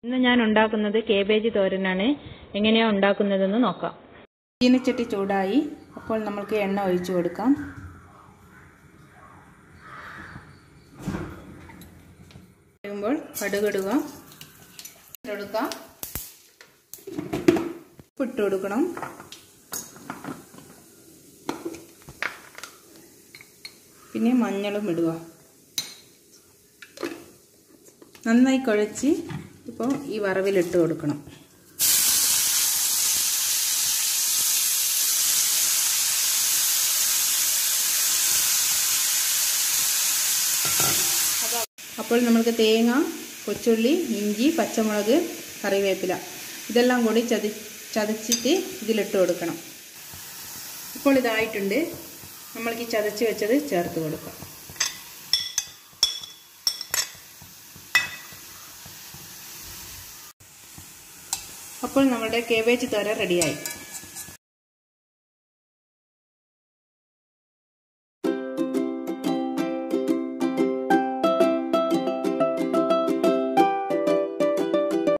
ഇന്ന് ഞാൻ ഉണ്ടാക്കുന്നത് കേബേജ് തോരനാണ് എങ്ങനെയാണ് ഉണ്ടാക്കുന്നതെന്ന് നോക്കാം ചീനച്ചട്ടി ചൂടായി അപ്പോൾ നമ്മൾക്ക് എണ്ണ ഒഴിച്ചു കൊടുക്കാം കഴിയുമ്പോൾ കടുകിടുക കൊടുക്കാം ഉപ്പിട്ട് കൊടുക്കണം പിന്നെ മഞ്ഞളും ഇടുക നന്നായി കുഴച്ച് ഇപ്പോൾ ഈ വറവിലിട്ട് കൊടുക്കണം അപ്പോൾ നമുക്ക് തേങ്ങ കൊച്ചുള്ളി ഇഞ്ചി പച്ചമുളക് കറിവേപ്പില ഇതെല്ലാം കൂടി ചതി ചതച്ചിട്ട് ഇതിലിട്ട് കൊടുക്കണം ഇപ്പോൾ ഇതായിട്ടുണ്ട് നമ്മൾക്ക് ഈ ചതച്ച് വെച്ചത് ചേർത്ത് കൊടുക്കാം അപ്പോൾ നമ്മുടെ കേബേജ് തോര റെഡിയായി